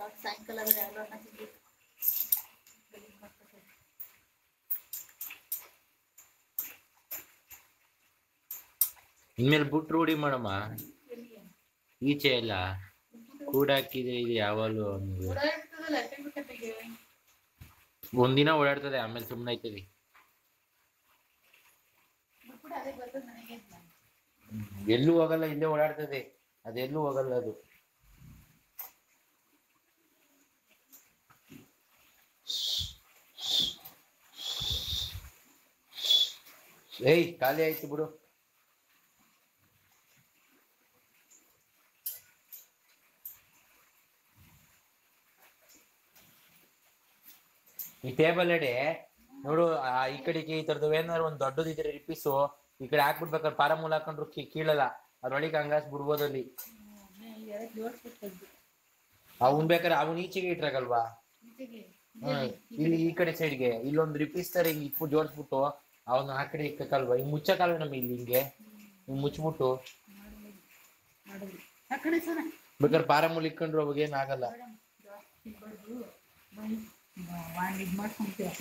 ಸಾಕು ಸಾಯಂಕಾಲ ಆದ್ರೆ ಯಾವ್ದೋ ಅನ್ನ ತಿಂದಿತ್ತು ಗಲೀಜ್ ಮಾಡ್ಕೊತಾರೆ. ಇನ್ಮೇಲೆ ಬಿಟ್ಟು ರೂಢಿ ಮಾಡಮ್ಮ ಎಲ್ಲಿ? ಈಚೆ ಎಲ್ಲ ಕೂಡಾಕಿದ್ರೆ ಇದು ಯಾವಾಗಲೂ ಅವ್ನಿಗೆ ಓಡಾಡ್ತದಲ್ಲ ಕಟ್ಟಿಗೆ ಒಂದಿನ ಓಡಾಡ್ತದೆ ಆಮೇಲೆ ಸುಮ್ಮನೆ ಆಯ್ತದೆ ಬಿಟ್ಬಿಟ್ಟು ಅದೇ ಬರ್ತದೆ ನನಗೆ ಅಂತ ಎಲ್ಲೂ ಹೋಗಲ್ಲ ಇಲ್ಲೇ ಓಡಾಡ್ತದೆ ಅದೆಲ್ಲೂ ಹೋಗಲ್ಲ ಅದು ಏಯ್ ಖಾಲಿ ಆಯ್ತು ಬಿಡು ಈ ಟೇಬಲ್ ಎಡೆ ನೋಡು ಆ ಈ ಕಡೆಗೆ ಈ ತರದ್ದು ಏನಾದ್ರು ಒಂದ್ ದೊಡ್ಡದಿದ್ರೆ ರಿಪೀಸು ಈ ಕಡೆ ಹಾಕ್ಬಿಡ್ಬೇಕಾದ್ರೆ ಪಾರ ಮೂಲ ಹಾಕೊಂಡ್ರು ಕೀ- ಕೀಳಲ್ಲ ಅದ್ರೊಳಗೆ ಹಂಗಾಸ್ ಬಿಡ್ಬೋದು ಅಲ್ಲಿ ಎರಡು ಜೋಡಿಸ್ಬಿಟ್ಟು ಅವ್ನ್ ಬೇಕಾದ್ರೆ ಅವ್ನ್ ಈಚೆಗೆ ಇಟ್ರಾಗಲ್ವಾ ಈಚೆಗೆ ಹ್ಮ್ ಇಲ್ಲಿ ಈ ಕಡೆ ಸೈಡ್ಗೆ ಇಲ್ಲೊಂದು ರಿಪೀಸ್ ತರ ಹಿಂಗ್ ಇಟ್ಟು ಜೋಡಿಸ್ಬಿಟ್ಟು ಅವನ್ನ ಆ ಕಡೆ ಇಕ್ಕಲ್ವಾ ಹಿಂಗ್ ಮುಚ್ಚಕಲ್ವ ನಮಗೆ ಇಲ್ಲಿ ಹಿಂಗೆ ಹಿಂಗ್ ಮುಚ್ಬಿಟ್ಟು ಮಾಡಿದ್ವಿ ಆ ಕಡೆ ಸರ ಬೇಕಾದ್ರೆ ಪಾರಮೂಲ್ ಇಕ್ಕೊಂಡ್ರು ಅವಾಗ ಏನಾಗಲ್ಲ ಮೇಡಮ್ ಜಾಸ್ತಿ ತಿನ್ಬಾರ್ದು ಇದು ಮಾಡ್ಕೊಂತೀರ